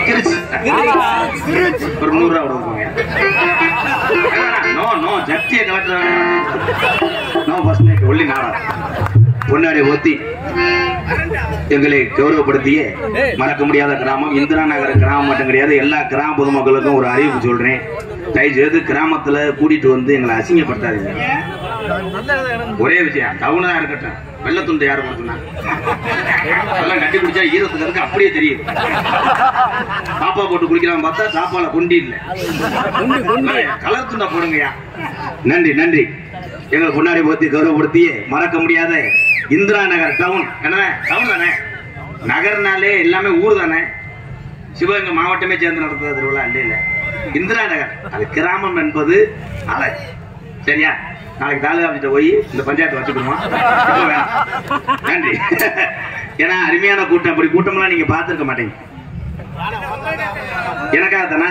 திருச்சி ஒரு நூறு ரூபா கொடுப்போங்க நோ நோ ஜப்தியை காட்டுற நோ ஃபர்ஸ்ட் ஒல்லி நாடா பொன்னாடி ஊத்தி எங்களை கௌரவப்படுத்திய மறக்க முடியாத கிராமம் இந்திரா நகர் கிராமம் மட்டும் கிடையாது எல்லா கிராம பொதுமக்களுக்கும் ஒரு அறிவிப்பு சொல்றேன் தயவு செய்து கிராமத்துல கூட்டிட்டு வந்து எங்களை அசிங்கப்படுத்தாதீங்க ஒரே விஷயம் டவுனா இருக்கட்டும் வெள்ளத்துண்டு யாரு கொடுத்துனா அதெல்லாம் கட்டி குடிச்சா ஈரத்துக்கு இருக்கு அப்படியே தெரியுது சாப்பா போட்டு குடிக்கலாம் பார்த்தா சாப்பால குண்டி இல்ல கலர் துண்டா போடுங்கய்யா நன்றி நன்றி எங்களை முன்னாடி போத்தி கௌரவப்படுத்தி மறக்க முடியாத இந்திரா நகர் டவுன் என்ன டவுன் தானே நகர்னாலே எல்லாமே ஊர் தானே சிவகங்கை மாவட்டமே சேர்ந்து நடத்துற திருவிழா இல்ல இல்ல இந்திரா நகர் அது கிராமம் என்பது அழகு சரியா நாளைக்கு தாலுகா ஆஃபீஸ்ல போய் இந்த பஞ்சாயத்து வச்சுக்கணுமா இப்ப வேணாம். நன்றி ஏன்னா அருமையான கூட்டம் அப்படி கூட்டம்லாம் நீங்க பார்த்திருக்க மாட்டீங்க எனக்காக தானே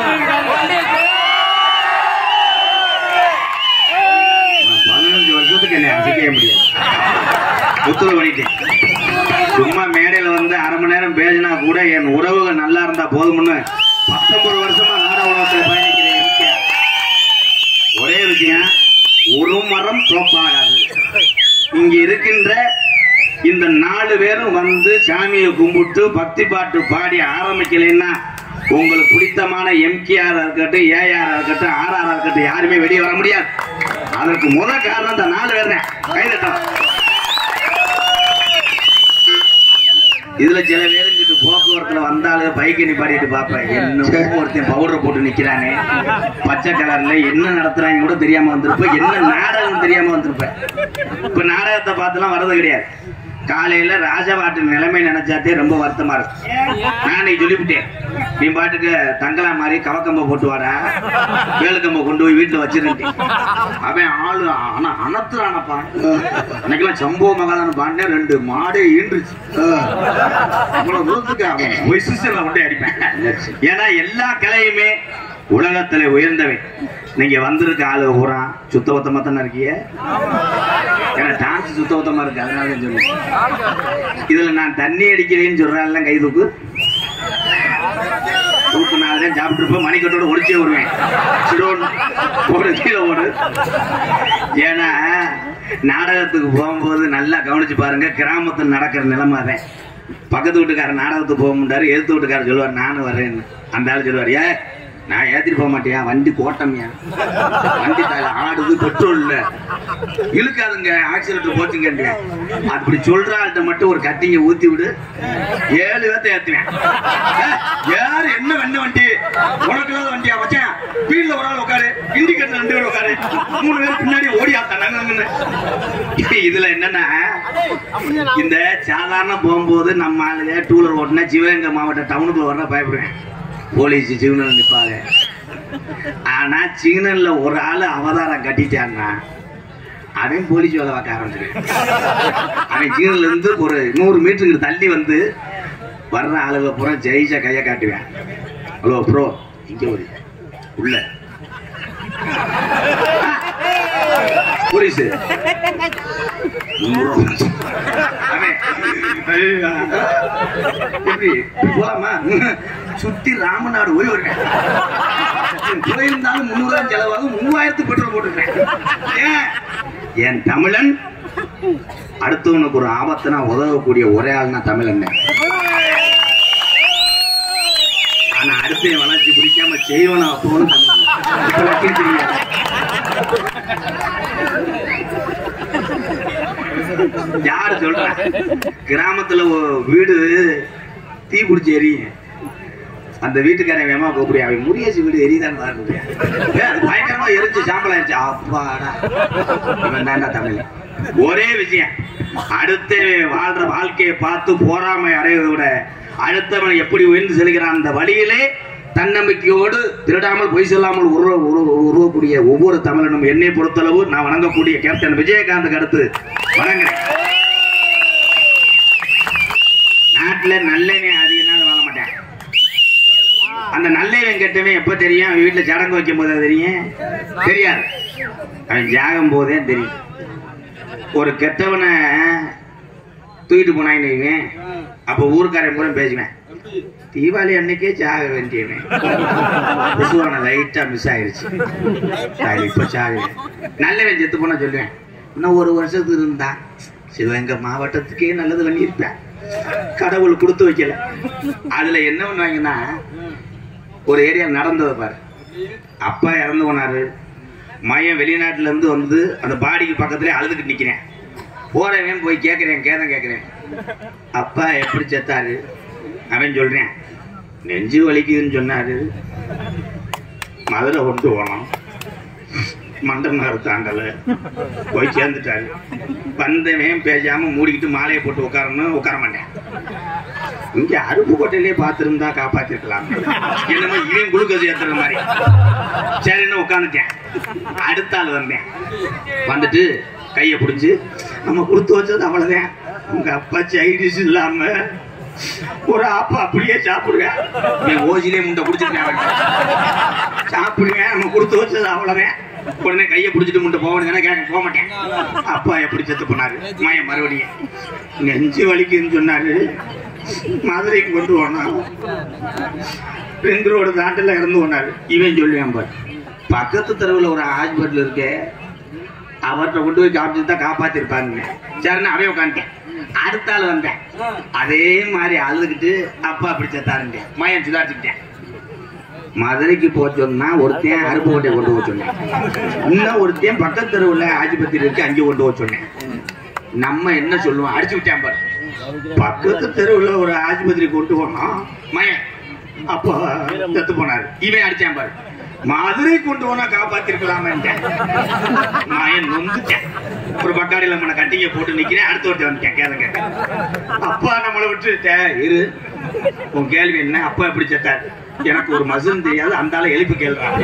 பதினஞ்சு வருஷத்துக்கு என்ன அசைக்க முடியாது உத்தரவு பண்ணிட்டேன் சும்மா மேடையில வந்து அரை மணி நேரம் பேசினா கூட என் உறவுகள் நல்லா இருந்தா போதும்னு பத்தொன்பது வருஷமா நாட உலகத்தில் பயணிக்கிறேன் எம்கேஆர். ஒரே விஷயம் ஒரு மரம் தோப்பாகாது இங்க இருக்கின்ற இந்த நாலு பேரும் வந்து சாமியை கும்பிட்டு பக்தி பாட்டு பாடி ஆரம்பிக்கலைன்னா உங்களுக்கு பிடித்தமான எம்கேஆர் இருக்கட்டும் ஏஆர் இருக்கட்டும் ஆர்ஆர் இருக்கட்டும் யாருமே வெளியே வர முடியாது அதற்கு முத காரணம் இந்த நாலு பேர் தான் கைதட்டம் இதுல சில பேர் இங்கிட்டு போக்குவரத்துல வந்தாலும் பைக்கை நிப்பாட்டிட்டு பாப்பேன் என்ன ஒருத்தன் பவுடர் போட்டு நிக்கிறானே பச்சை கலர்ல என்ன நடத்துறாங்க கூட தெரியாம வந்திருப்பேன் என்ன நாடகம் தெரியாம வந்திருப்பேன் இப்ப நாடகத்தை பார்த்துலாம் வர்றது கிடையாது காலையில ராஜபாட்டு நிலைமை நினைச்சாத்தே ரொம்ப வருத்தமா இருக்கு நான் இன்னைக்கு சொல்லிவிட்டேன் நீ பாட்டுக்கு தங்கலா மாதிரி கவக்கம்ப போட்டு வாடா வேலுக்கம்ப கொண்டு போய் வீட்டுல வச்சிருந்தேன் அவன் ஆளு ஆனா அனத்துறானப்பா எனக்கெல்லாம் சம்பவ மகாதான் பாண்டே ரெண்டு மாடே ஈன்றுச்சு அவ்வளவு தூரத்துக்கு அவன் பொசிஷன்ல கொண்டு அடிப்பேன் ஏன்னா எல்லா கலையுமே உலகத்துல உயர்ந்தவை நீங்க வந்திருக்க ஆளு பூரா சுத்த பத்தமா தானே இருக்கீங்க ஏன்னா டான்ஸ் சுத்த பத்தமா இருக்கு அதனால தான் சொல்லுங்க இதுல நான் தண்ணி அடிக்கிறேன்னு சொல்றாள் கை தூக்கு தூக்குனாலே சாப்பிட்டு மணிக்கட்டோட ஒடிச்சே வருவேன் சிடோன்னு ஓடு கீழே ஓடு ஏன்னா நாடகத்துக்கு போகும்போது நல்லா கவனிச்சு பாருங்க கிராமத்தில் நடக்கிற நிலைமை தான் பக்கத்து வீட்டுக்காரர் நாடகத்துக்கு போக மாட்டாரு எதிர்த்து வீட்டுக்காரர் சொல்லுவார் நானும் வரேன்னு அந்த ஆள் சொல்லுவார் ஏ நான் ஏத்திட்டு போக மாட்டியா வண்டி கோட்டமியா வண்டி தாயில ஆடுது பெட்ரோல் இல்ல இழுக்காதுங்க ஆக்சிடென்ட் போச்சுங்க அப்படி சொல்ற ஆள்கிட்ட மட்டும் ஒரு கட்டிங்க ஊத்தி விடு ஏழு பேர்த்த ஏத்துவேன் ஏ, யாரு என்ன வெண்ண வண்டி உனக்கு இல்லாத வண்டியா வச்சேன் வீட்டுல ஒரு ஆள் உட்காரு இண்டிகேட்டர் ரெண்டு பேர் உட்காரு மூணு பேர் பின்னாடி ஓடி ஆத்தாங்க இதுல என்னன்னா இந்த சாதாரண போகும்போது நம்ம ஆளுங்க டூலர் ஓட்டினா சிவகங்கை மாவட்ட டவுனுக்குள்ள வர பயப்படுவேன் போலீஸ் சிக்னல் நிப்பாங்க ஆனா சிக்னல்ல ஒரு ஆளு அவதாரம் கட்டிட்டான்னா அவன் போலீஸ் வேலை பார்க்க ஆரம்பிச்சிருவேன் அவன் சிக்னல்ல இருந்து ஒரு நூறு மீட்டருக்கு தள்ளி வந்து வர்ற ஆளுங்க பூரா ஜெயிச்சா கையை காட்டுவேன் ஹலோ ப்ரோ இங்க ஒரு உள்ள போலீஸ் எப்படி போலாமா சுத்தி ராமநாடு போய் வருவேன் போயிருந்தாலும் முன்னூறு செலவாகும் மூவாயிரத்து பெட்ரோல் போட்டுருக்கேன் ஏன் என் தமிழன் அடுத்தவனுக்கு ஒரு ஆபத்துனா உதவக்கூடிய ஒரே ஆள்னா தமிழன் ஆனா அடுத்த வளர்ச்சி பிடிக்காம செய்வன அப்போன்னு தமிழன். இப்ப தெரியாது யாரு சொல்ற கிராமத்துல ஒரு வீடு தீ பிடிச்சி எரியும் அந்த வீட்டுக்காரன் வேமா கூப்பிடு அவன் முரியேசி வீடு எரியுதான்னு பாருங்க ஏய், அது பயங்கரமா எரிச்சு சாம்பல் ஆயிடுச்சு அப்பாடா இவன் தாண்டா தமிழ் ஒரே விஷயம் அடுத்த வாழ்ற வாழ்க்கையை பார்த்து போராமை அடைவதை விட அடுத்தவன் எப்படி உயர்ந்து செல்கிறான் அந்த வழியிலே தன்னம்பிக்கையோடு திருடாமல் பொய் சொல்லாமல் உருவ உருவ- உருவக்கூடிய ஒவ்வொரு தமிழனும் என்னை பொறுத்தளவு நான் வணங்கக்கூடிய கேப்டன் விஜயகாந்த் அடுத்து வணங்குறேன் நாட்டுல நல்லவன் அதிக நாள் வாழ மாட்டேன் அந்த நல்லவன் கெட்டவன் எப்ப தெரியும் அவன் வீட்டுல சடங்கு வைக்கும் போதா தெரியும் தெரியாது அவன் ஜாகும் போதே தெரியும் ஒரு கெட்டவனை தூக்கிட்டு போனான்னு வைவேன். அப்ப ஊருக்காரன் கூட பேசுவேன் தீபாவளி அன்னைக்கே சாக வேண்டியவன் புசுவான லைட்டா மிஸ் ஆயிருச்சு சரி, இப்ப சாகு நல்லவன் செத்து போனா சொல்லுவேன் இன்னும் ஒரு வருஷத்துக்கு இருந்தா சிவகங்கை மாவட்டத்துக்கே நல்லது பண்ணியிருப்பேன் கடவுள் கொடுத்து வைக்கல அதுல என்ன பண்ணுவாங்கன்னா ஒரு ஏரியா நடந்தது பாரு அப்பா இறந்து போனாரு மையம் வெளிநாட்டுல இருந்து வந்து அந்த பாடிக்கு பக்கத்துல அழுதுகிட்டு நிக்கிறேன் போறவன் போய் கேட்கிறேன் கேதம் கேட்கிறேன் அப்பா எப்படி செத்தாரு அவன் சொல்றேன் நெஞ்சு வலிக்குதுன்னு சொன்னாரு மதுரை கொண்டு போனோம் மண்டம் நகர் தாண்டல போய் சேர்ந்துட்டாரு வந்தவன் பேசாம மூடிக்கிட்டு மாலையை போட்டு உட்காரணும் உட்கார மாட்டேன் இங்க அருப்புக்கோட்டையிலே பார்த்திருந்தா காப்பாத்திருக்கலாம் என்னமோ இவன் குளுக்கோஸ் ஏத்துற மாதிரி சரின்னு உட்காந்துட்டேன் அடுத்த ஆள் வந்தேன் வந்துட்டு கையை பிடிச்சு நம்ம கொடுத்து வச்சது அவ்வளவுதான் உங்க அப்பா சைடிஷ் இல்லாம ஒரு ஆப்பா அப்படியே சாப்பிடுவேன் நீ ஓசிலே முண்டை குடிச்சிருக்கேன் சாப்பிடுவேன் நம்ம கொடுத்து வச்சது அவ்வளவுதான் உடனே கையை பிடிச்சிட்டு முண்டை போக வேண்டியதானே கேட்க போக மாட்டேன் அப்பா எப்படி செத்து போனாரு மயம் மறுபடியும் நெஞ்சு வலிக்குன்னு சொன்னாரு மதுரைக்கு கொண்டு போனான் ரெண்டு ரோடு தாண்டில் இறந்து போனாரு இவன் சொல்லுவான் பாரு பக்கத்து தெருவில் ஒரு ஹாஸ்பிட்டல் இருக்கு அவர்கிட்ட கொண்டு போய் காமிச்சு தான் காப்பாத்திருப்பாங்க சரின்னு அவன் உட்காந்துட்டேன் அடுத்த ஆள் வந்தேன் அதே மாதிரி அழுதுகிட்டு அப்பா அப்படி செத்தாருங்க மயம் சுதாரிச்சுக்கிட்டேன் மதுரைக்கு போக சொன்னா ஒருத்தன் அருப்புக்கோட்டை கொண்டு போக சொன்னேன் இன்னும் ஒருத்தன் பக்கத்து தெருவில் ஆஜிபத்திரி இருக்கு அங்கே கொண்டு போக சொன்னேன் நம்ம என்ன சொல்லுவோம் அடிச்சு விட்டேன் பாரு பக்கத்து தெருவில் ஒரு ஆஸ்பத்திரி கொண்டு போனோம் மயன் அப்போ செத்து போனாரு இவன் அடிச்சான் பாரு மதுரை கொண்டு போனா காப்பாத்திருக்கலாமே மயன் நொந்துட்டேன் ஒரு பக்காடியில் நம்ம கட்டிங்க போட்டு நிக்கிறேன் அடுத்த ஒருத்தர் வந்துட்டேன் கேளுங்க அப்பா நம்மளை விட்டுட்ட இரு உன் கேள்வி என்ன அப்பா எப்படி செத்தாரு எனக்கு ஒரு மசுன்னு தெரியாது அந்த ஆளை எழுப்பி கேள்றான்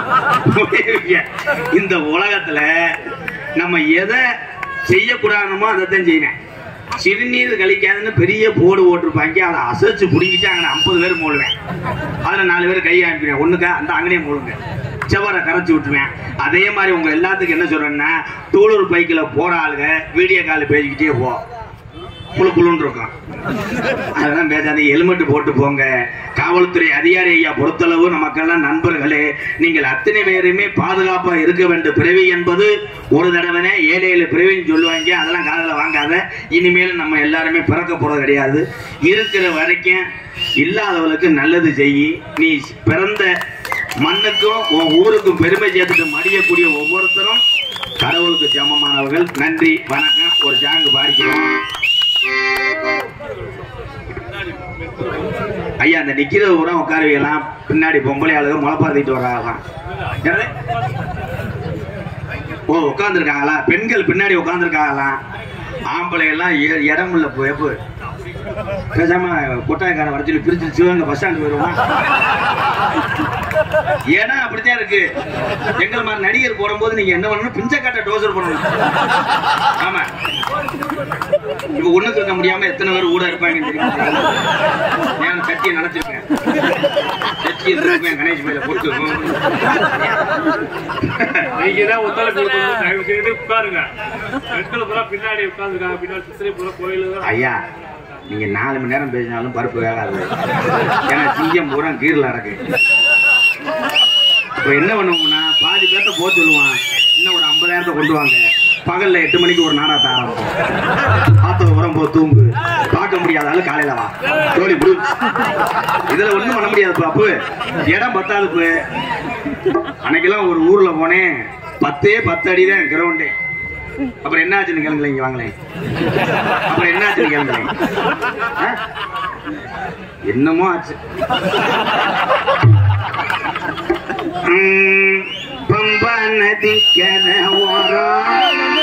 இந்த உலகத்துல நம்ம எதை செய்யக்கூடாதுமோ அதை தான் செய்வேன் சிறுநீர் கழிக்காதுன்னு பெரிய போர்டு போட்டிருப்பாங்க அதை அசைச்சு பிடிக்கிட்டு அங்கே ஐம்பது பேர் மூடுவேன் அதில் நாலு பேர் கையை அனுப்பிடுவேன் ஒண்ணுக்கா அந்த அங்கனே மூடுங்க செவரை கரைச்சி விட்டுருவேன் அதே மாதிரி உங்க எல்லாத்துக்கும் என்ன சொல்றேன்னா தூளூர் பைக்கில் போற ஆளுங்க வீடியோ கால் பேசிக்கிட்டே போ புழு புழுன்னு இருக்கும் அதெல்லாம் பேசாத ஹெல்மெட் போட்டு போங்க காவல்துறை அதிகாரி ஐயா பொறுத்தளவு நமக்கெல்லாம் நண்பர்களே நீங்கள் அத்தனை பேருமே பாதுகாப்பா இருக்க வேண்டும் பிறவி என்பது ஒரு தடவைனே ஏழு ஏழு பிறவின்னு சொல்லுவாங்க அதெல்லாம் காதல வாங்காத இனிமேல் நம்ம எல்லாருமே பிறக்க போறது கிடையாது இருக்கிற வரைக்கும் இல்லாதவளுக்கு நல்லது செய்யி நீ பிறந்த மண்ணுக்கும் உன் ஊருக்கும் பெருமை சேர்த்துட்டு மடியக்கூடிய ஒவ்வொருத்தரும் கடவுளுக்கு சமமானவர்கள் நன்றி வணக்கம் ஒரு ஜாங்கு பாடிக்கிறோம் ஐயா அந்த நிக்கிறது கூட உட்கார வைக்கலாம் பின்னாடி பொம்பளை ஆளுங்க முளைப்பாத்திட்டு வர்றாங்களாம் என்னது? ஓ உட்காந்துருக்காங்களா பெண்கள் பின்னாடி உட்காந்துருக்காங்களாம் ஆம்பளை எல்லாம் இ- இடம் இல்ல போய் பேசாம கொட்டாயக்காரன் வர சொல்லி பிரிச்சு சிவகங்கை பஸ் ஸ்டாண்டு போயிருவோம் ஏன்னா அப்படித்தான் இருக்கு எங்கள் மாதிரி நடிகர் போடும்போது நீங்க என்ன பண்ணணும் பிஞ்சக்காட்ட டோசர் பண்ணணும் ஆமா இப்ப ஒண்ணுக்கு இருக்க முடியாம எத்தனை பேர் ஊட இருப்பாங்க தெரியுமா நான் சட்டியை நினைச்சிருக்கேன் சட்டியை இருப்பேன் கணேஷ் மேல போட்டு நீங்க தான் ஒத்துழைப்பு கொடுக்கணும் தயவு செய்து உட்காருங்க பெண்கள் பூரா பின்னாடி உட்காந்துருக்காங்க பின்னாடி சித்திரை பூரா கோயிலு தான் ஐயா நீங்க நாலு மணி நேரம் பேசினாலும் பருப்பு வேகாது ஏன்னா சிங்கம் பூரா கீரில் நடக்கு இப்ப என்ன பண்ணுவோம்னா பாதி பேர்த்த போக சொல்லுவான் இன்னும் ஒரு ஐம்பதாயிரத்தை கொண்டு வாங்க பகல்ல எட்டு மணிக்கு ஒரு நாடகத்தை ஆரம்பிப்போம் ஆத்த உரம் போ தூங்கு பார்க்க முடியாத ஆளு காலையில வா ஜோலி புடு இதுல ஒண்ணும் பண்ண முடியாது பாப்பு இடம் பத்தாது அன்னைக்கெல்லாம் ஒரு ஊர்ல போனேன் பத்தே பத்து அடி தான் கிரவுண்டே அப்புறம் என்ன ஆச்சுன்னு கேளுங்களேன் இங்க வாங்களேன் அப்புறம் என்ன ஆச்சுன்னு கேளுங்களேன் ஆ? என்னமோ ஆச்சு ம், பம்பா நதிக்கரை ஓரம்